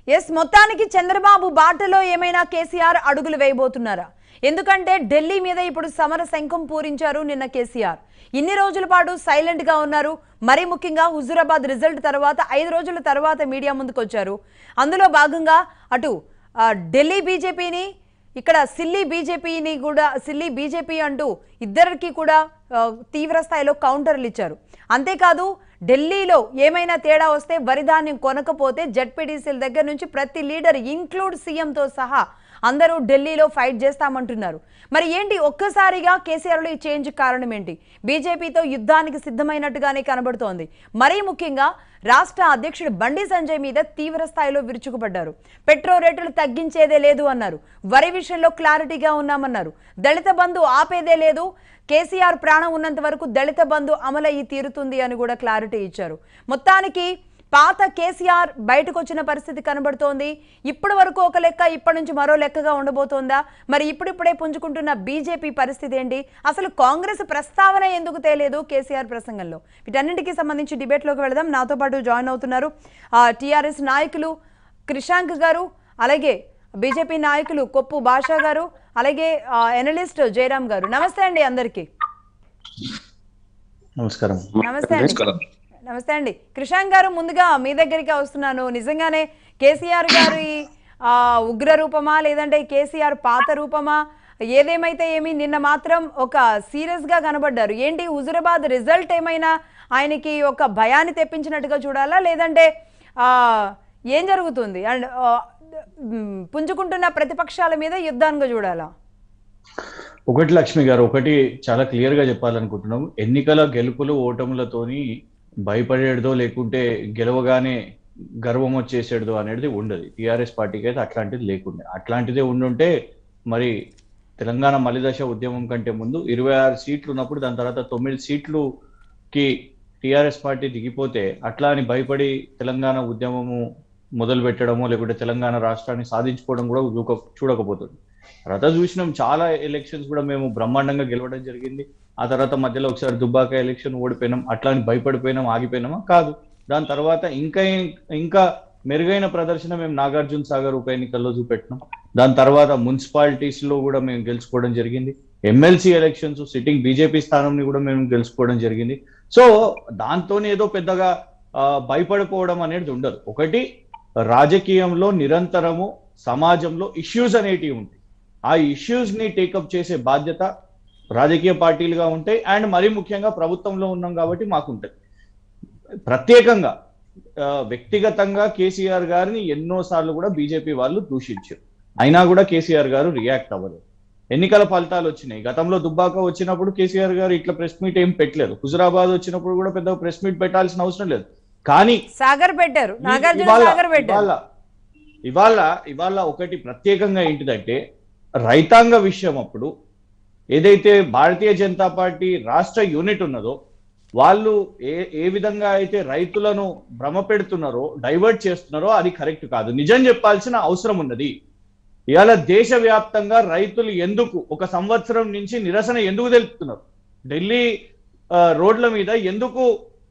Yes మొత్తానికి చంద్రబాబు బాటలో ఏమైనా కేసీఆర్ అడుగులు వేయబోతున్నారా ఎందుకంటే ఢిల్లీ మీద ఇప్పుడు సమర శంఖం పూరించారు నిన్న కేసీఆర్ ఇన్ని రోజుల పాటు సైలెంట్ గా ఉన్నారు మరీ ముఖ్యంగా హుజురాబాద్ రిజల్ట్ తర్వాత ఐదు రోజుల తర్వాత మీడియా ముందుకు వచ్చారు అందులో భాగంగా అటు ఆ, ఢిల్లీ బీజేపీని ఇక్కడ సిల్లీ బీజేపీని కూడా సిల్లీ బీజేపీ అంటూ ఇద్దరికి కూడా ఆ, తీవ్ర స్థాయిలో కౌంటర్లు ఇచ్చారు అంతేకాదు ఢిల్లీలో ఏమైనా తేడా వస్తే వరిధాన్యం కొనకపోతే జడ్పీటీసీల దగ్గర నుంచి ప్రతి లీడర్ ఇంక్లూడ్ సీఎంతో సహా అందరూ ఢిల్లీలో ఫైట్ చేస్తామంటున్నారు మరి ఏంటి ఒక్కసారిగా కేసీఆర్లో ఈ చేంజ్ కారణం ఏంటి బీజేపీతో యుద్ధానికి సిద్ధమైనట్టుగానే కనబడుతోంది మరీ ముఖ్యంగా రాష్ట్ర అధ్యక్షుడు బండి సంజయ్ మీద తీవ్ర స్థాయిలో విరుచుకుపడ్డారు పెట్రోల్ రేట్లు తగ్గించేదే లేదు అన్నారు వరి విషయంలో క్లారిటీగా ఉన్నామన్నారు దళిత బంధు ఆపేదే లేదు కేసీఆర్ ప్రాణం ఉన్నంత వరకు దళిత బంధు అమలయ్యి తీరుతుంది అని కూడా క్లారిటీ ఇచ్చారు మొత్తానికి పాత కేసీఆర్ బయటకు వచ్చిన పరిస్థితి కనబడుతోంది ఇప్పటి వరకు ఒక లెక్క ఇప్పటి నుంచి మరో లెక్కగా ఉండబోతోందా మరి ఇప్పుడిప్పుడే పుంజుకుంటున్న బీజేపీ పరిస్థితి ఏంటి అసలు కాంగ్రెస్ ప్రస్తావన ఎందుకు తేలేదు కేసీఆర్ ప్రసంగంలో వీటన్నింటికి సంబంధించి డిబేట్లోకి వెళదాం నాతో పాటు జాయిన్ అవుతున్నారు టీఆర్ఎస్ నాయకులు క్రిషాంక్ గారు అలాగే బీజేపీ నాయకులు కొప్పు భాషా గారు అలాగే ఎనలిస్ట్ జయరామ్ గారు నమస్తే అండి అందరికీ నమస్కారం నమస్తే అండి నమస్తే అండి క్రిషాంక్ గారు ముందుగా మీ దగ్గరికి వస్తున్నాను నిజంగానే కేసీఆర్ గారి ఆ, ఉగ్ర రూపమా లేదంటే కేసీఆర్ పాత రూపమా ఏదేమైతే ఏమి నిన్న మాత్రం ఒక సీరియస్ గా కనబడ్డారు ఏంటి హుజురాబాద్ రిజల్ట్ ఏమైనా ఆయనకి ఒక భయాన్ని తెప్పించినట్టుగా చూడాలా లేదంటే ఆ, ఏం జరుగుతుంది అండ్ ఆ, మ్, పుంజుకుంటున్న ప్రతిపక్షాల మీద యుద్ధానికి చూడాలా ఒకటి లక్ష్మి గారు ఒకటి చాలా క్లియర్ గా చెప్పాలనుకుంటున్నాం ఎన్నికల గెలుపులు ఓటములతోని భయపడేదో లేకుంటే గెలవగానే గర్వం వచ్చేసేదో అనేది ఉండదు టిఆర్ఎస్ పార్టీకి అయితే అట్లాంటిది లేకుండే అట్లాంటిదే ఉండుంటే మరి తెలంగాణ మలిదశ ఉద్యమం కంటే ముందు ఇరవై ఆరు సీట్లు ఉన్నప్పుడు దాని తర్వాత తొమ్మిది సీట్లుకి టిఆర్ఎస్ పార్టీ దిగిపోతే అట్లా అని భయపడి తెలంగాణ ఉద్యమము మొదలు పెట్టడమో లేకుంటే తెలంగాణ రాష్ట్రాన్ని సాధించుకోవడం కూడా చూక- చూడకపోతుంది తర్వాత చూసినాం చాలా ఎలక్షన్స్ కూడా మేము బ్రహ్మాండంగా గెలవడం జరిగింది ఆ తర్వాత మధ్యలో ఒకసారి దుబ్బాక ఎలక్షన్ ఓడిపోయినాం అట్లా అని భయపడిపోయినాం ఆగిపోయినామా కాదు దాని తర్వాత ఇంకా ఇంకా మెరుగైన ప్రదర్శన మేము నాగార్జున సాగర్ ఉప ఎన్నికల్లో చూపెట్టినాం దాని తర్వాత మున్సిపాలిటీస్ లో కూడా మేము గెలుచుకోవడం జరిగింది ఎమ్మెల్సీ ఎలక్షన్స్ సిట్టింగ్ బీజేపీ స్థానంని కూడా మేము గెలుచుకోవడం జరిగింది సో దాంతోనే ఏదో పెద్దగా ఆ, భయపడిపోవడం అనేది ఉండదు ఒకటి రాజకీయంలో నిరంతరము సమాజంలో ఇష్యూస్ అనేటివి ఉంటాయి ఆ ఇష్యూస్ ని టేకప్ చేసే బాధ్యత రాజకీయ పార్టీలుగా ఉంటాయి అండ్ మరీ ముఖ్యంగా ప్రభుత్వంలో ఉన్నాం కాబట్టి మాకుంటది ప్రత్యేకంగా ఆ, వ్యక్తిగతంగా కేసీఆర్ గారిని ఎన్నో సార్లు కూడా బీజేపీ వాళ్ళు దూషించారు అయినా కూడా కేసీఆర్ గారు రియాక్ట్ అవ్వలేదు ఎన్నికల ఫలితాలు వచ్చినాయి గతంలో దుబ్బాక వచ్చినప్పుడు కేసీఆర్ గారు ఇట్లా ప్రెస్ మీట్ ఏం పెట్టలేదు హుజురాబాద్ వచ్చినప్పుడు కూడా పెద్ద ప్రెస్ మీట్ పెట్టాల్సిన అవసరం లేదు కానీ సాగర్ పెట్టారు నాగార్జున ఇవాళ- సాగర్ పెట్టారు ఇవాళ ఇవాళ ఇవాళ ఒకటి ప్రత్యేకంగా ఏంటిదంటే రైతాంగ విషయం అప్పుడు ఏదైతే భారతీయ జనతా పార్టీ రాష్ట్ర యూనిట్ ఉన్నదో వాళ్ళు ఏ ఏ విధంగా అయితే రైతులను భ్రమ పెడుతున్నారో డైవర్ట్ చేస్తున్నారో అది కరెక్ట్ కాదు నిజం చెప్పాల్సిన అవసరం ఉన్నది ఇవాళ దేశవ్యాప్తంగా రైతులు ఎందుకు ఒక సంవత్సరం నుంచి నిరసన ఎందుకు తెలుపుతున్నారు ఢిల్లీ ఆ, రోడ్ల మీద ఎందుకు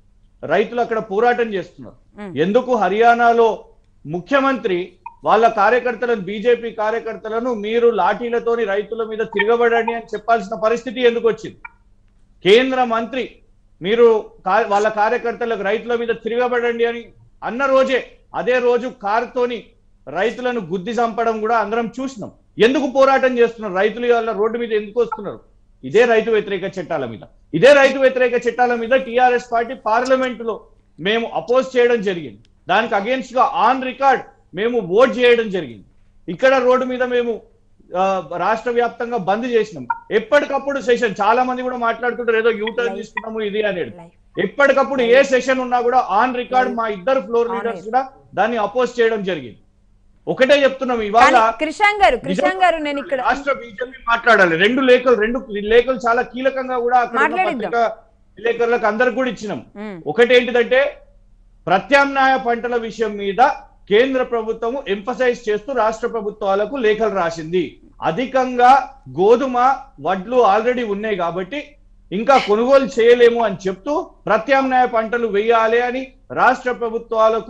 రైతులు అక్కడ పోరాటం చేస్తున్నారు మ్. ఎందుకు హర్యానాలో ముఖ్యమంత్రి వాళ్ళ కార్యకర్తలను బీజేపీ కార్యకర్తలను మీరు లాఠీలతోని రైతుల మీద తిరగబడండి అని చెప్పాల్సిన పరిస్థితి ఎందుకు వచ్చింది కేంద్ర మంత్రి మీరు కా- వాళ్ళ కార్యకర్తలకు రైతుల మీద తిరగబడండి అని అన్న రోజే అదే రోజు కారుతోని రైతులను గుద్ది చంపడం కూడా అందరం చూసినాం ఎందుకు పోరాటం చేస్తున్నారు రైతులు వాళ్ళ రోడ్డు మీద ఎందుకు వస్తున్నారు ఇదే రైతు వ్యతిరేక చట్టాల మీద ఇదే రైతు వ్యతిరేక చట్టాల మీద టిఆర్ఎస్ పార్టీ పార్లమెంట్ లో మేము అపోజ్ చేయడం జరిగింది దానికి అగేన్స్ట్ గా ఆన్ రికార్డ్ మేము ఓట్ చేయడం జరిగింది ఇక్కడ రోడ్డు మీద మేము ఆ, రాష్ట్ర వ్యాప్తంగా బంద్ చేసినాం ఎప్పటికప్పుడు సెషన్ చాలా మంది కూడా మాట్లాడుతుంటారు ఏదో యూటర్న్ తీసుకున్నాము ఇది అనేది Live. ఎప్పటికప్పుడు ఏ సెషన్ ఉన్నా కూడా ఆన్ రికార్డ్ మా ఇద్దరు ఫ్లోర్ On లీడర్స్ air. కూడా దాన్ని అపోజ్ చేయడం జరిగింది ఒకటే చెప్తున్నాం ఇవాళ కానీ క్రిషాంక్ గారు క్రిషాంక్ గారు నేను ఇక్కడ రాష్ట్ర బీజేపీ మాట్లాడాలి రెండు లేఖలు రెండు లేఖలు చాలా కీలకంగా కూడా అక్కడ ఉన్న మాట్లాడిద్దాం. పత్రికా విలేకరులకు అందరికి కూడా ఇచ్చినాం మ్, ఒకటి ఏంటిదంటే ప్రత్యామ్నాయ పంటల విషయం మీద కేంద్ర ప్రభుత్వం ఎంఫసైజ్ చేస్తూ రాష్ట్ర ప్రభుత్వాలకు లేఖలు రాసింది అధికంగా గోధుమ వడ్లు ఆల్రెడీ ఉన్నాయి కాబట్టి ఇంకా కొనుగోలు చేయలేము అని చెప్తూ ప్రత్యామ్నాయ పంటలు వేయాలి అని రాష్ట్ర ప్రభుత్వాలకు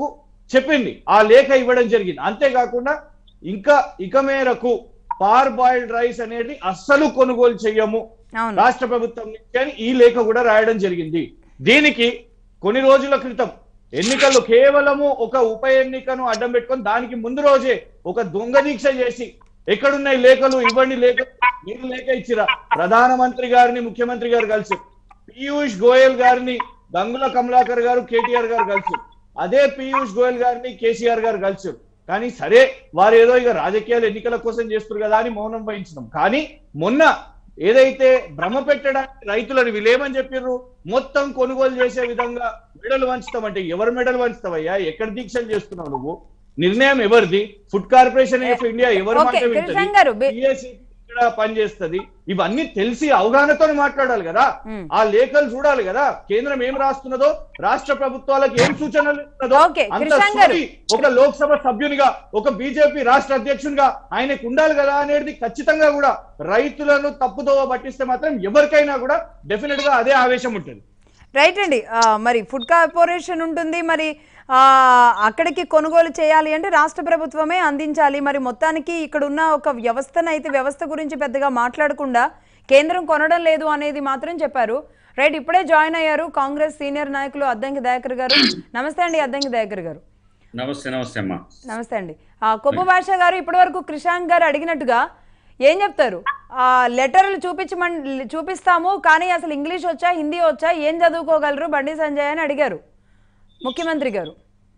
చెప్పింది ఆ లేఖ ఇవ్వడం జరిగింది అంతేకాకుండా ఇంకా ఇక మేరకు పార్ బాయిల్డ్ రైస్ అనేది అస్సలు కొనుగోలు చెయ్యము అవును రాష్ట్ర ప్రభుత్వం నుంచి అని ఈ లేఖ కూడా రాయడం జరిగింది దీనికి కొన్ని రోజుల క్రితం ఎన్నికలు కేవలము ఒక ఉప ఎన్నికను అడ్డం పెట్టుకొని దానికి ముందు రోజే ఒక దొంగ దీక్ష చేసి ఎక్కడున్నాయి లేఖలు ఇవ్వండి లేఖ మీరు లేఖ ఇచ్చిరా ప్రధానమంత్రి గారిని ముఖ్యమంత్రి గారు కలిసి పీయూష్ గోయల్ గారిని గంగుల కమలాకర్ గారు కేటీఆర్ గారు కలిసి అదే పీయూష్ గోయల్ గారిని కేసీఆర్ గారు కలిసి కానీ సరే వారు ఏదో ఇక రాజకీయాలు ఎన్నికల కోసం చేస్తారు కదా అని మౌనం వహించడం కానీ మొన్న ఏదైతే భ్రమ పెట్టడానికి రైతులను వీళ్ళేమని చెప్పారు మొత్తం కొనుగోలు చేసే విధంగా మెడలు వంచుతామంటే ఎవరు మెడలు వంచుతావయ్యా ఎక్కడ దీక్షలు చేస్తున్నావు నువ్వు నిర్ణయం ఎవరిది ఫుడ్ కార్పొరేషన్ ఆఫ్ ఇండియా ఎవరు ఓకే, మాట కృష్ణన్ గారు, బి- వింటది ఇక్కడ పనిచేస్తుంది ఇవన్నీ తెలిసి అవగాహనతో మాట్లాడాలి కదా మ్మ్. ఆ లేఖలు చూడాలి కదా కేంద్రం ఏం రాస్తున్నదో రాష్ట్ర ప్రభుత్వాలకు ఏం సూచనలు ఇస్తున్నదో ఓకే, అంత కృష్ణన్ గారు. సోయి ఒక లోక్సభ సభ్యునిగా ఒక బీజేపీ రాష్ట్ర అధ్యక్షునిగా ఆయనకు ఉండాలి కదా అనేది ఖచ్చితంగా కూడా రైతులను తప్పుదోవ పట్టిస్తే మాత్రం ఎవరికైనా కూడా డెఫినెట్ గా అదే ఆవేశం ఉంటుంది రైట్ అండి ఆ, మరి ఫుడ్ కార్పొరేషన్ ఉంటుంది మరి ఆ, అక్కడికి కొనుగోలు చేయాలి అంటే రాష్ట్ర ప్రభుత్వమే అందించాలి మరి మొత్తానికి ఇక్కడ ఉన్న ఒక వ్యవస్థను అయితే వ్యవస్థ గురించి పెద్దగా మాట్లాడకుండా కేంద్రం కొనడం లేదు అనేది మాత్రం చెప్పారు రైట్ ఇప్పుడే జాయిన్ అయ్యారు కాంగ్రెస్ సీనియర్ నాయకులు అద్దంకి దయాకర్ గారు నమస్తే అండి అద్దంకి దయాకర్ గారు నమస్తే నమస్తే అమ్మా నమస్తే అండి ఆ, కొప్పు భాష గారు ఇప్పటివరకు క్రిషాంక్ గారు అడిగినట్టుగా ఏం చెప్తారు ఆ లెటర్లు చూపించమని చూపిస్తాము కానీ అసలు ఇంగ్లీష్ వచ్చా హిందీ వచ్చా ఏం చదువుకోగలరు బండి సంజయ్ అని అడిగారు ముఖ్యమంత్రి గారు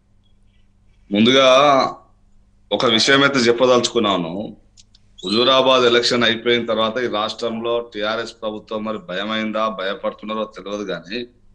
ముందుగా ఒక విషయం అయితే చెప్పదలుచుకున్నాను హుజూరాబాద్ ఎలక్షన్ అయిపోయిన తర్వాత ఈ రాష్ట్రంలో టిఆర్ఎస్ ప్రభుత్వం మరి భయమైందా భయపడుతున్నారో తెలియదు కానీ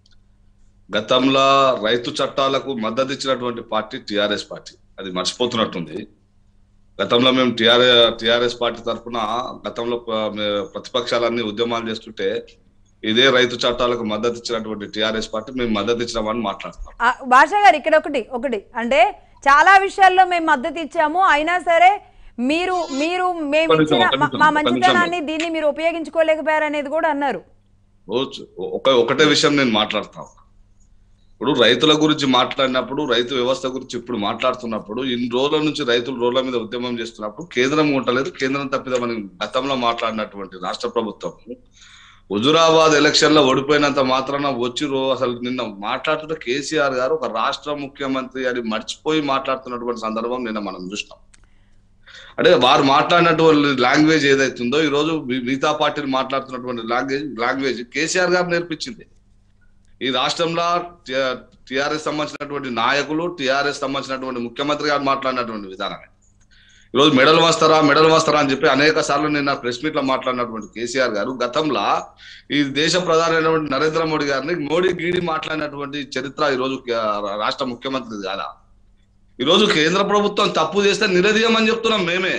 గతంలో రైతు చట్టాలకు మద్దతు ఇచ్చినటువంటి పార్టీ టిఆర్ఎస్ పార్టీ అది మర్చిపోతున్నట్టుంది గతంలో మేము టిఆర్ఎస్ టిఆర్ఎస్ పార్టీ తరఫున గతంలో ప- మే- ప్రతిపక్షాలన్నీ ఉద్యమాలు చేస్తుంటే ఇదే రైతు చట్టాలకు మద్దతు ఇచ్చినటువంటి టిఆర్ఎస్ పార్టీ మేము మద్దతు ఇచ్చినామని మాట్లాడుతున్నాం ఆ, భాష గారు ఇక్కడ ఒకటి ఒకటి అంటే చాలా విషయాల్లో మేము మద్దతు ఇచ్చాము అయినా సరే మీరు మీరు మేము ఒక్క నిమిషం, ఇచ్చిన ఒక్క మా- నిమిషం, మా ఒక్క నిమిషం. మంచితనాన్ని దీన్ని మీరు ఉపయోగించుకోలేకపోయారు అనేది కూడా అన్నారు రోజు ఒక ఒకటే విషయం నేను మాట్లాడతాను ఇప్పుడు రైతుల గురించి మాట్లాడినప్పుడు రైతు వ్యవస్థ గురించి ఇప్పుడు మాట్లాడుతున్నప్పుడు ఇన్ని రోజుల నుంచి రైతులు రోడ్ల మీద ఉద్యమం చేస్తున్నప్పుడు కేంద్రం ఉండలేదు కేంద్రం తప్పిదమని గతంలో మాట్లాడినటువంటి రాష్ట్ర ప్రభుత్వం హుజురాబాద్ ఎలక్షన్ లో ఓడిపోయినంత మాత్రాన వచ్చి రో అసలు నిన్న మాట్లాడుతున్న కేసీఆర్ గారు ఒక రాష్ట్ర ముఖ్యమంత్రి అని మర్చిపోయి మాట్లాడుతున్నటువంటి సందర్భం నిన్న మనం చూసినాం అంటే వారు మాట్లాడినటువంటి లాంగ్వేజ్ ఏదైతుందో ఈ రోజు మి- మిగతా పార్టీలు మాట్లాడుతున్నటువంటి లాంగ్వేజ్ లాంగ్వేజ్ కేసీఆర్ గారు నేర్పించింది ఈ రాష్ట్రంలో టిఆర్ఎస్ సంబంధించినటువంటి నాయకులు టిఆర్ఎస్ సంబంధించినటువంటి ముఖ్యమంత్రి గారు మాట్లాడినటువంటి విధానమే ఈరోజు మెడల్ వస్తారా మెడల్ వస్తారా అని చెప్పి అనేక సార్లు నిన్న ప్రెస్ మీట్ లో మాట్లాడినటువంటి కేసీఆర్ గారు గతంలో ఈ దేశ ప్రధానమైనటువంటి నరేంద్ర మోడీ గారిని మోడీ గీడి మాట్లాడినటువంటి చరిత్ర ఈ రోజు రాష్ట్ర ముఖ్యమంత్రి కాదా ఈ రోజు కేంద్ర ప్రభుత్వం తప్పు చేస్తే నిలదీయమని చెప్తున్నాం మేమే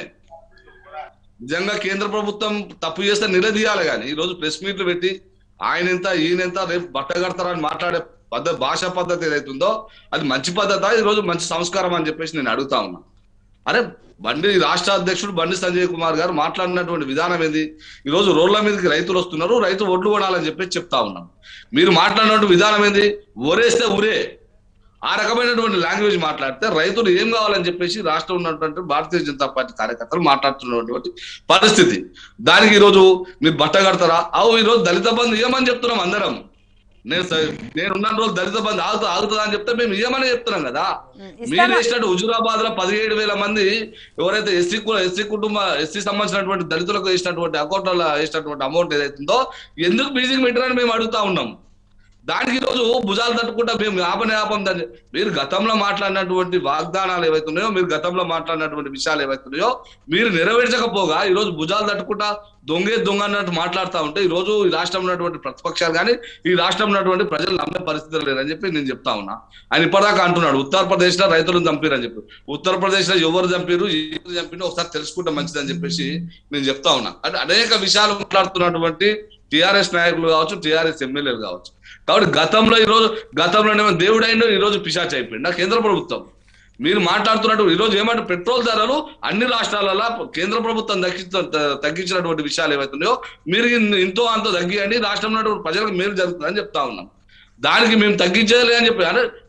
నిజంగా కేంద్ర ప్రభుత్వం తప్పు చేస్తే నిలదీయాలి కానీ ఈ రోజు ప్రెస్ మీట్లు పెట్టి ఆయన ఎంత ఈయన ఎంత రేపు బట్ట కడతారని మాట్లాడే పద్ధతి భాషా పద్ధతి ఏదైతుందో అది మంచి పద్ధత ఈ రోజు మంచి సంస్కారం అని చెప్పేసి నేను అడుగుతా ఉన్నా అరే బండి రాష్ట్ర అధ్యక్షుడు బండి సంజయ్ కుమార్ గారు మాట్లాడినటువంటి విధానం ఏంది ఈ రోజు రోడ్ల మీదకి రైతులు వస్తున్నారు రైతు ఒడ్లు కొనాలని చెప్పేసి చెప్తా ఉన్నాం మీరు మాట్లాడినటువంటి విధానం ఏంది ఊరేస్తే ఊరే ఆ రకమైనటువంటి లాంగ్వేజ్ మాట్లాడితే రైతులు ఏం కావాలని చెప్పేసి రాష్ట్రం ఉన్నటువంటి భారతీయ జనతా పార్టీ కార్యకర్తలు మాట్లాడుతున్నటువంటి పరిస్థితి దానికి ఈరోజు మీరు బట్ట కడతారా అవు ఈరోజు దళిత బంధు ఇవ్వమని చెప్తున్నాం అందరం నేను స- నేను ఉన్న రోజు దళిత బంధు ఆగుతా ఆగుతుందా అని చెప్తే మేము ఇవ్వమని చెప్తున్నాం కదా మీరు ఇస్తామా వేసినట్టు హుజురాబాద్ లో పదిహేడు వేల మంది ఎవరైతే ఎస్సీ ఎస్సీ కుటుంబ ఎస్సీ సంబంధించినటువంటి దళితులకు వేసినటువంటి అకౌంట్లలో వేసినటువంటి అమౌంట్ ఏదైతుందో ఎందుకు బీజింగ్ పెట్టారని మేము అడుగుతా ఉన్నాం దానికి ఈరోజు భుజాలు తట్టుకుంటా మేము ఆపని ఆపం దాన్ని మీరు గతంలో మాట్లాడినటువంటి వాగ్దానాలు ఏవైతున్నాయో మీరు గతంలో మాట్లాడినటువంటి విషయాలు ఏవైతున్నాయో మీరు నెరవేర్చకపోగా ఈ రోజు భుజాలు తట్టుకుంటా దొంగే దొంగ అన్నట్టు మాట్లాడుతూ ఉంటే ఈ రోజు ఈ రాష్ట్రంలో ఉన్నటువంటి ప్రతిపక్షాలు కానీ ఈ రాష్ట్రంలో ఉన్నటువంటి ప్రజలు నమ్మే పరిస్థితులు లేరని చెప్పి నేను చెప్తా ఉన్నా ఆయన ఇప్పటిదాకా అంటున్నాడు ఉత్తరప్రదేశ్ లో రైతులను చంపారని చెప్పి ఉత్తరప్రదేశ్ లో ఎవరు చంపారు ఎవరు చంపినా ఒకసారి తెలుసుకుంటే మంచిదని చెప్పేసి నేను చెప్తా ఉన్నా అంటే అనేక విషయాలు మాట్లాడుతున్నటువంటి టిఆర్ఎస్ నాయకులు కావచ్చు టిఆర్ఎస్ ఎమ్మెల్యేలు కావచ్చు కాబట్టి గతంలో ఈ రోజు గతంలో దేవుడు అయిన ఈ రోజు పిశాచ్ అయిపోయింది కేంద్ర ప్రభుత్వం మీరు మాట్లాడుతున్నట్టు ఈ రోజు ఏమంటే పెట్రోల్ ధరలు అన్ని రాష్ట్రాలలో కేంద్ర ప్రభుత్వం తగ్గించ తగ్గించినటువంటి విషయాలు ఏవైతున్నాయో మీరు ఇన్- ఇంతో అంతో తగ్గియండి రాష్ట్రంలో ఉన్నటువంటి ప్రజలకు మేలు జరుగుతుందని చెప్తా ఉన్నాం దానికి మేము తగ్గించేయాలి అని చెప్పి అంటే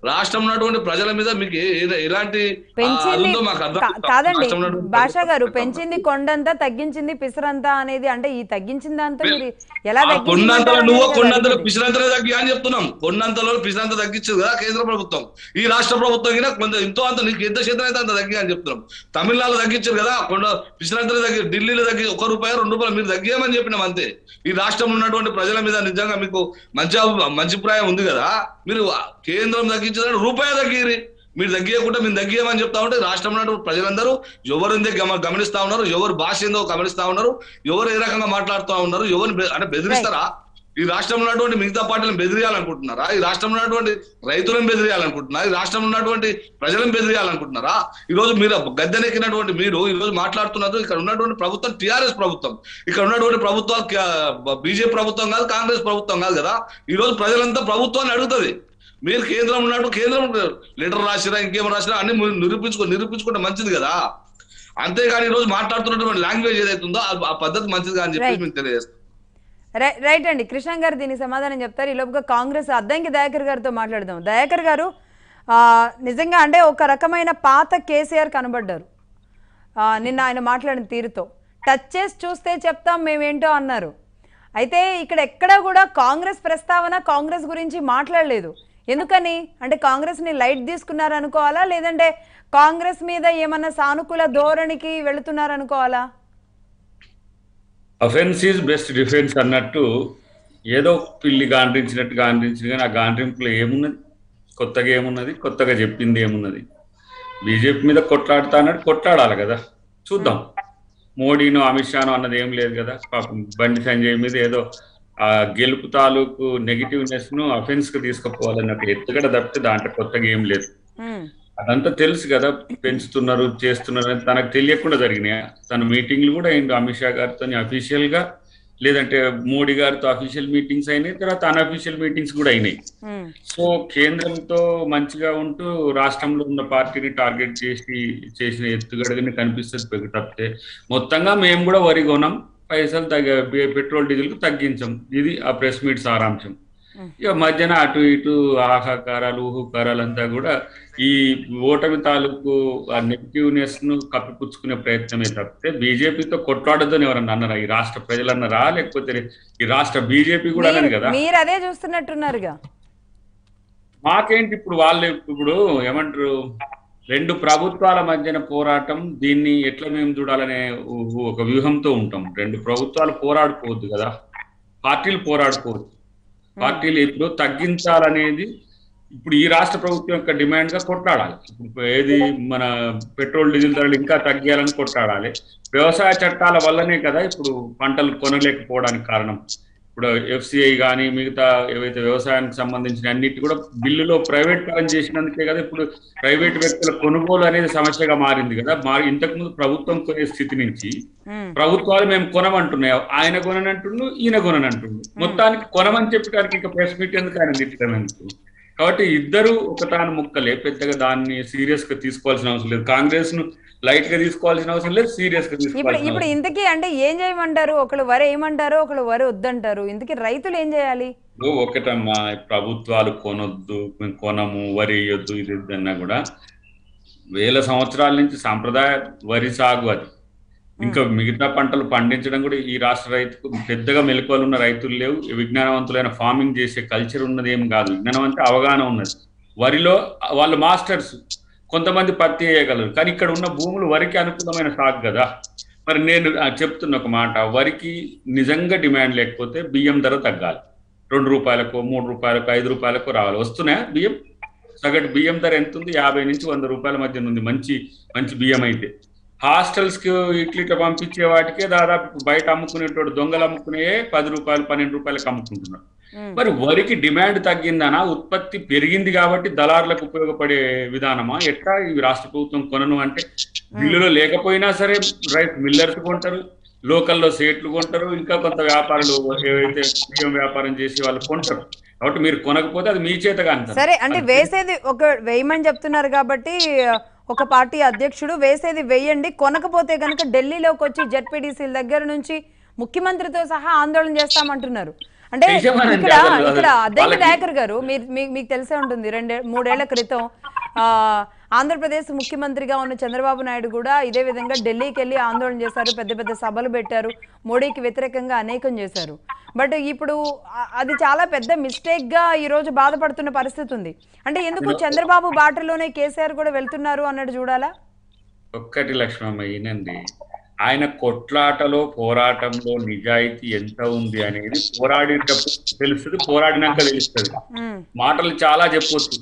రాష్ట్రం ఉన్నటువంటి ప్రజల మీద మీకు ఏ- ఏ- ఎలాంటి ఆ, అది పెంచింది ఉందో మాకు అర్థం కా- కాదు. కాదండి రాష్ట్రం ఉన్నటువంటి భాషా గారు ప్రజల- పెంచింది కొండంతా తగ్గించింది పిసరంతా అనేది అంటే ఈ తగ్గించిందంతా మీరు ఎలా ఆ తగ్గించిందంటారు కొన్నంతలో అనేది నువ్వు కదా కొన్నంతలో అడిగేది. పిసినంతలో తగ్గి అని చెప్తున్నాం కొన్నంతలో పిసినంత తగ్గించదు కదా కేంద్ర ప్రభుత్వం ఈ రాష్ట్ర ప్రభుత్వం కింద కొంత ఎంతో అంత నీకు ఎంత శాతం అయితే అంత తగ్గి అని చెప్తున్నాం తమిళనాడులో తగ్గించారు కదా కొండ పిసినంతలో తగ్గి ఢిల్లీలో తగ్గి ఒక రూపాయి రెండు రూపాయలు మీరు తగ్గియమని చెప్పినాం అంతే ఈ రాష్ట్రంలో ఉన్నటువంటి ప్రజల మీద నిజంగా మీకు మంచి అభి- మంచి ప్రాయం ఉంది కదా మీరు కేంద్రం తగ్గించారు రూపాయి తగ్గిరి మీరు తగ్గియకుండా మీరు తగ్గియమని చెప్తా ఉంటే రాష్ట్రంలో ఉన్నటువంటి ప్రజలందరూ ఎవరు ఏందో గమ గమనిస్తా ఉన్నారు ఎవరు భాష ఏందో గమనిస్తా ఉన్నారు ఎవరు ఏ రకంగా మాట్లాడుతూ ఉన్నారు ఎవరు బె- అంటే బెదిరిస్తారా ఈ రాష్ట్రంలో ఉన్నటువంటి మిగతా పార్టీలను బెదిరియాలనుకుంటున్నారా ఈ రాష్ట్రంలో ఉన్నటువంటి రైతులను బెదిరియాలనుకుంటున్నారా ఈ రాష్ట్రంలో ఉన్నటువంటి ప్రజలను బెదిరియాలనుకుంటున్నారా ఈ రోజు మీరు గద్దెనెక్కినటువంటి మీరు ఈ రోజు మాట్లాడుతున్నారు ఇక్కడ ఉన్నటువంటి ప్రభుత్వం టిఆర్ఎస్ ప్రభుత్వం ఇక్కడ ఉన్నటువంటి ప్రభుత్వాలు బీజేపీ ప్రభుత్వం కాదు కాంగ్రెస్ ప్రభుత్వం కాదు కదా ఈ రోజు ప్రజలంతా ప్రభుత్వాన్ని అడుగుతుంది మీరు కేంద్రం ఉన్నట్టు కేంద్రం లెటర్ రాసిరా ఇంకేం రాసిరా అన్ని మీరు నిరూపించుకో నిరూపించుకుంటే మంచిది కదా అంతేగాని ఈ రోజు మాట్లాడుతున్నటువంటి లాంగ్వేజ్ ఏదైతుందో ఆ- ఆ పద్ధతి మంచిది అని చెప్పి Right. మీకు తెలియజేస్తాం రై- రైట్ అండి కృష్ణ గారు దీనికి సమాధానం చెప్తారు ఈ లోపుగా కాంగ్రెస్ అద్దంకి దయాకర్ గారితో మాట్లాడదాం దయాకర్ గారు ఆ, నిజంగా అంటే ఒక రకమైన పాత కేసీఆర్ కనబడ్డారు ఆ, నిన్న ఆయన మాట్లాడిన తీరుతో టచ్ చేసి చూస్తే చెప్తాం మేమేంటో అన్నారు అయితే ఇక్కడ ఎక్కడ కూడా కాంగ్రెస్ ప్రస్తావన కాంగ్రెస్ గురించి మాట్లాడలేదు ఎందుకని అంటే కాంగ్రెస్ని లైట్ తీసుకున్నారు అనుకోవాలా లేదంటే కాంగ్రెస్ మీద ఏమన్నా సానుకూల ధోరణికి వెళుతున్నారు అనుకోవాలా అఫెన్స్ ఈజ్ బెస్ట్ డిఫెన్స్ అన్నట్టు ఏదో పిల్లి గాండ్రించినట్టు గాండ్రించింది కానీ ఆ గాండ్రింపులో ఏమున్నది కొత్తగా ఏమున్నది కొత్తగా చెప్పింది ఏమున్నది బీజేపీ మీద కొట్లాడుతా అన్నట్టు కొట్లాడాలి కదా చూద్దాం మోడీను అమిత్ షాను అన్నది ఏం లేదు కదా పాపం బండి సంజయ్ మీద ఏదో ఆ గెలుపు తాలూకు నెగిటివ్నెస్ ను అఫెన్స్ కు తీసుకుపోవాలన్నట్టు ఎత్తుగడ తప్పితే దాంట్లో కొత్తగా ఏం లేదు ఉమ్, అదంతా తెలుసు కదా పెంచుతున్నారు చేస్తున్నారు అని తనకు తెలియకుండా జరిగినాయి తన మీటింగ్లు కూడా అయింది అమిత్ షా గారితో అఫీషియల్ గా లేదంటే మోడీ గారితో అఫీషియల్ మీటింగ్స్ అయినాయి తర్వాత అన్అఫీషియల్ మీటింగ్స్ కూడా అయినాయి ఉమ్, సో కేంద్రంతో మంచిగా ఉంటూ రాష్ట్రంలో ఉన్న పార్టీని టార్గెట్ చేసి చేసిన ఎత్తుగడగానే కనిపిస్తుంది పెద్ద తప్పితే మొత్తంగా మేము కూడా వరి కొనం పైసలు తగ్గ పెట్రోల్ డీజిల్ కు తగ్గించం ఇది ఆ ప్రెస్ మీట్ సారాంశం ఇక మధ్యన అటు ఇటు ఆహాకారాలు ఊహకారాలు అంతా కూడా ఈ ఓటమి తాలూకు ఆ నెగిటివ్నెస్ ను కప్పిపుచ్చుకునే ప్రయత్నమే తప్పితే బీజేపీతో కొట్లాడొద్దని ఎవరన్నా అన్నారా ఈ రాష్ట్ర ప్రజలన్నారా లేకపోతే ఈ రాష్ట్ర బీజేపీ కూడా అన్నది కదా మీరు- మీరు అదే చూస్తున్నట్టున్నారుగా మాకేంటి ఇప్పుడు వాళ్ళు ఇప్పుడు ఏమంటారు రెండు ప్రభుత్వాల మధ్యన పోరాటం దీన్ని ఎట్లా మేము చూడాలనే ఊ- ఒక వ్యూహంతో ఉంటాం రెండు ప్రభుత్వాలు పోరాడుకోవద్దు కదా పార్టీలు పోరాడుకోవద్దు పార్టీలు ఇప్పుడు తగ్గించాలనేది ఇప్పుడు ఈ రాష్ట్ర ప్రభుత్వం యొక్క డిమాండ్ గా కొట్లాడాలి ఇప్పుడు ఏది మన పెట్రోల్ డీజిల్ ధరలు ఇంకా తగ్గాలని కొట్లాడాలి వ్యవసాయ చట్టాల వల్లనే కదా ఇప్పుడు పంటలు కొనలేకపోవడానికి కారణం ఇప్పుడు ఎఫ్సిఐ కానీ మిగతా ఏవైతే వ్యవసాయానికి సంబంధించిన అన్నిటి కూడా బిల్లులో ప్రైవేట్ పరం చేసినందుకే కదా ఇప్పుడు ప్రైవేట్ వ్యక్తుల కొనుగోలు అనేది సమస్యగా మారింది కదా మారి ఇంతకుముందు ప్రభుత్వం కొనే స్థితి నుంచి ఉమ్, ప్రభుత్వాలు మేము కొనమంటున్నాయి ఆయన కొననంటుండు ఈయన కొననంటుండు మొత్తానికి కొనమని చెప్పడానికి ఇంకా ప్రెస్ మీట్ ఎందుకు ఆయన తిట్టడం ఎందుకు కాబట్టి ఇద్దరు ఒక తాను ముక్కలే పెద్దగా దాన్ని సీరియస్ గా తీసుకోవాల్సిన అవసరం లేదు కాంగ్రెస్ ను లైట్ గా తీసుకోవాల్సిన అవసరం లేదు సీరియస్ గా ఇప్పుడు తీసుకోవాల్సిన ఇప్పుడు అవసరం ఇంతకీ అంటే ఏం చేయమంటారు ఒకళ్ళు వరి ఏమంటారు ఒకళ్ళు వరి వద్దంటారు ఇంతకీ రైతులు ఏం చేయాలి ఇప్పుడు ఒకటమ్మా ప్రభుత్వాలు కొనొద్దు మేము కొనము వరి వేయొద్దు ఇది ఇది అన్నా కూడా వేల సంవత్సరాల నుంచి సాంప్రదాయ వరి సాగు అది ఇంకా మిగతా పంటలు పండించడం కూడా ఈ రాష్ట్ర రైతుకు పెద్దగా మెలకువలు ఉన్న రైతులు లేవు విజ్ఞానవంతులైన ఫార్మింగ్ చేసే కల్చర్ ఉన్నది ఏం కాదు విజ్ఞానం అంటే అవగాహన ఉన్నది వరిలో వాళ్ళు మాస్టర్స్ కొంతమంది పత్తి వేయగలరు కానీ ఇక్కడ ఉన్న భూములు వరికి అనుకూలమైన సాగు కదా మరి నేను ఆ, చెప్తున్న ఒక మాట వరికి నిజంగా డిమాండ్ లేకపోతే బియ్యం ధర తగ్గాలి రెండు రూపాయలకు మూడు రూపాయలకు ఐదు రూపాయలకు రావాలి వస్తున్నాయా బియ్యం సగటు బియ్యం ధర ఎంత ఉంది యాభై నుంచి వంద రూపాయల మధ్య ఉంది మంచి మంచి బియ్యం అయితే హాస్టల్స్ కి ఇట్లా ఇట్లా పంపించే వాటికే దాదాపు బయట అమ్ముకునేటోడు దొంగలు అమ్ముకునే పది రూపాయలు పన్నెండు రూపాయలకు అమ్ముకుంటున్నారు ఉమ్, మరి వరికి డిమాండ్ తగ్గిందనా ఉత్పత్తి పెరిగింది కాబట్టి దళారులకు ఉపయోగపడే విధానమా ఎట్లా ఈ రాష్ట్ర ప్రభుత్వం కొనను అంటే బిల్లులో లేకపోయినా సరే రైస్ మిల్లర్స్ కొంటారు లోకల్లో సేట్లు కొంటారు ఇంకా కొంత వ్యాపారులు ఏవైతే బియ్యం వ్యాపారం చేసి వాళ్ళు కొంటారు కాబట్టి మీరు కొనకపోతే అది మీ చేత కాని సరే అంటే వేసేది ఒక వేయమని చెప్తున్నారు కాబట్టి ఒక పార్టీ అధ్యక్షుడు వేసేది వేయండి కొనకపోతే కనుక ఢిల్లీలోకి వచ్చి జెడ్పీటీసీల దగ్గర నుంచి ముఖ్యమంత్రితో సహా ఆందోళన చేస్తామంటున్నారు అంటే చేసామనండి ఇక్కడ అసలు. ఇక్కడ అద్దెకి వాళ్ళకి- నాయకర్ గారు మీరు మీ- మీకు తెలిసే ఉంటుంది రెండే మూడేళ్ల క్రితం ఆ, ఆంధ్రప్రదేశ్ ముఖ్యమంత్రిగా ఉన్న చంద్రబాబు నాయుడు కూడా ఇదే విధంగా ఢిల్లీకి వెళ్ళి ఆందోళన చేశారు పెద్ద పెద్ద సభలు పెట్టారు మోడీకి వ్యతిరేకంగా అనేకం చేశారు బట్ ఇప్పుడు ఆ- అది చాలా పెద్ద మిస్టేక్ గా ఈ రోజు బాధపడుతున్న పరిస్థితి ఉంది అంటే ఎందుకు చంద్రబాబు బాటలోనే కేసీఆర్ కూడా వెళ్తున్నారు అన్నట్టు చూడాలా ఒక్కటి లక్ష్మమ్మ ఈయనండి ఆయన కొట్లాటలో పోరాటంలో నిజాయితీ ఎంత ఉంది అనేది పోరాడేటప్పుడు తెలుస్తుంది పోరాడినాక తెలుస్తుంది ఉమ్, మాటలు చాలా చెప్పొచ్చు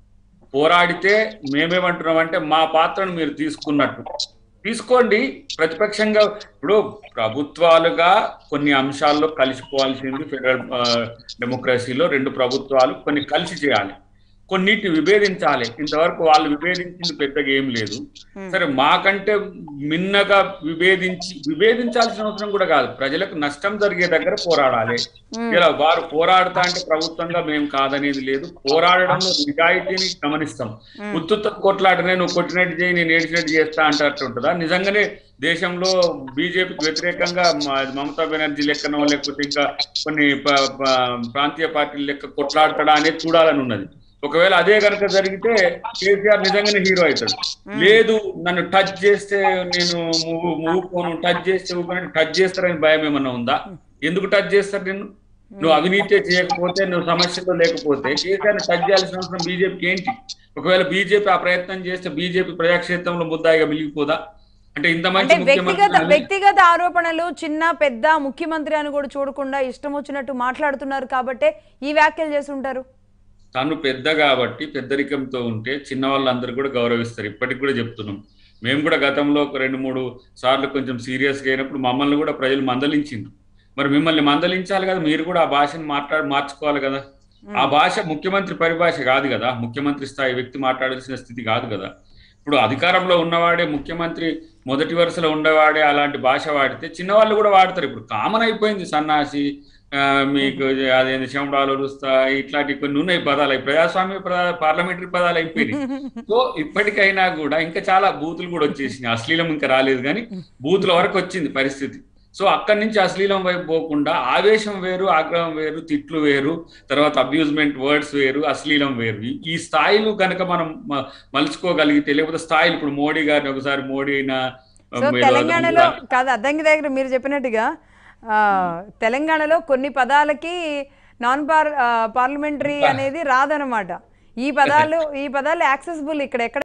పోరాడితే మేమేమంటున్నాం అంటే మా పాత్రను మీరు తీసుకున్నట్టు తీసుకోండి ప్రతిపక్షంగా ఇప్పుడు ప్రభుత్వాలుగా కొన్ని అంశాల్లో కలిసిపోవాల్సింది ఫెడరల్ ఆ, డెమోక్రసీలో రెండు ప్రభుత్వాలు కొన్ని కలిసి చేయాలి కొన్నిటిని విభేదించాలి ఇంతవరకు వాళ్ళు విభేదించింది పెద్దగా ఏం లేదు సరే మాకంటే మిన్నగా విభేదించి విభేదించాల్సిన అవసరం కూడా కాదు ప్రజలకు నష్టం జరిగే దగ్గర పోరాడాలి ఇలా వారు పోరాడుతా అంటే ప్రభుత్వంగా మేము కాదనేది లేదు పోరాడడంలో నిజాయితీని గమనిస్తాం ఉత్తుత్త కొట్లాటనే నువ్వు కొట్టినట్టు చేయి నేను ఏడ్చినట్టు చేస్తా అంటట్టు ఉంటుందా నిజంగానే దేశంలో బీజేపీకి వ్యతిరేకంగా మ- మమతా బెనర్జీ లెక్కనో లేకపోతే ఇంకా కొన్ని ప- ప- ప్రాంతీయ పార్టీల లెక్క కొట్లాడతాడా అనేది చూడాలని ఉన్నది ఒకవేళ అదే కనుక జరిగితే కేసీఆర్ నిజంగానే హీరో అవుతాడు లేదు నన్ను టచ్ చేస్తే నేను మూవ్ మూవ్కోను టచ్ చేస్తే ఊరుకోను టచ్ చేస్తారని భయం ఏమన్నా ఉందా ఎందుకు టచ్ చేస్తారు నిన్ను నువ్వు అవినీతి చేయకపోతే నువ్వు సమస్యలో లేకపోతే కేసీఆర్ టచ్ చేయాల్సిన అవసరం బీజేపీకి ఏంటి ఒకవేళ బీజేపీ ఆ ప్రయత్నం చేస్తే బీజేపీ ప్రజాక్షేత్రంలో ముద్దాయిగా మిగిలిపోదా అంటే ఇంత అంటే మంచి వ్యక్తిగత ముఖ్యమంత్రి వ్యక్తిగత ఆరోపణలు చిన్న పెద్ద ముఖ్యమంత్రి అని కూడా చూడకుండా ఇష్టం వచ్చినట్టు మాట్లాడుతున్నారు కాబట్టే ఈ వ్యాఖ్యలు చేసి ఉంటారు తను పెద్ద కాబట్టి పెద్దరికంతో ఉంటే చిన్న వాళ్ళందరూ కూడా గౌరవిస్తారు ఇప్పటికి కూడా చెప్తున్నాం మేము కూడా గతంలో ఒక రెండు మూడు సార్లు కొంచెం సీరియస్గా అయినప్పుడు మమ్మల్ని కూడా ప్రజలు మందలించింది మరి మిమ్మల్ని మందలించాలి కదా మీరు కూడా ఆ భాషను మాట్లాడి మార్చుకోవాలి కదా ఆ భాష ముఖ్యమంత్రి పరిభాష కాదు కదా ముఖ్యమంత్రి స్థాయి వ్యక్తి మాట్లాడాల్సిన స్థితి కాదు కదా ఇప్పుడు అధికారంలో ఉన్నవాడే ముఖ్యమంత్రి మొదటి వరుసలో ఉండేవాడే అలాంటి భాష వాడితే చిన్నవాళ్ళు కూడా వాడతారు ఇప్పుడు కామన్ అయిపోయింది సన్నాసి ఆ, మీకు అదేంటి శంబడాలు రుస్తా ఇట్లాంటి కొన్ని ఉన్నాయి పదాలు అవి ప్రజాస్వామ్య పదా- పార్లమెంటరీ పదాలు అయిపోయినాయి సో ఇప్పటికైనా కూడా ఇంకా చాలా బూతులు కూడా వచ్చేసినాయి అశ్లీలం ఇంకా రాలేదు కానీ బూతుల వరకు వచ్చింది పరిస్థితి సో అక్కడి నుంచి అశ్లీలం వైపు పోకుండా ఆవేశం వేరు ఆగ్రహం వేరు తిట్లు వేరు తర్వాత అబ్యూజ్మెంట్ వర్డ్స్ వేరు అశ్లీలం వేరు ఈ- ఈ స్థాయిలు కనుక మనం మ- మలుచుకోగలిగితే లేకపోతే స్థాయిలు ఇప్పుడు మోడీ గారిని ఒకసారి మోడీ అయినా సో తెలంగాణలో కాదు అద్దంకి దగ్గర మీరు చెప్పినట్టుగా ఆ, తెలంగాణలో కొన్ని పదాలకి నాన్ పార్ పార్లమెంటరీ అనేది రాదనమాట ఈ పదాలు ఈ పదాలు యాక్సెసిబుల్ ఇక్కడ ఎక్కడ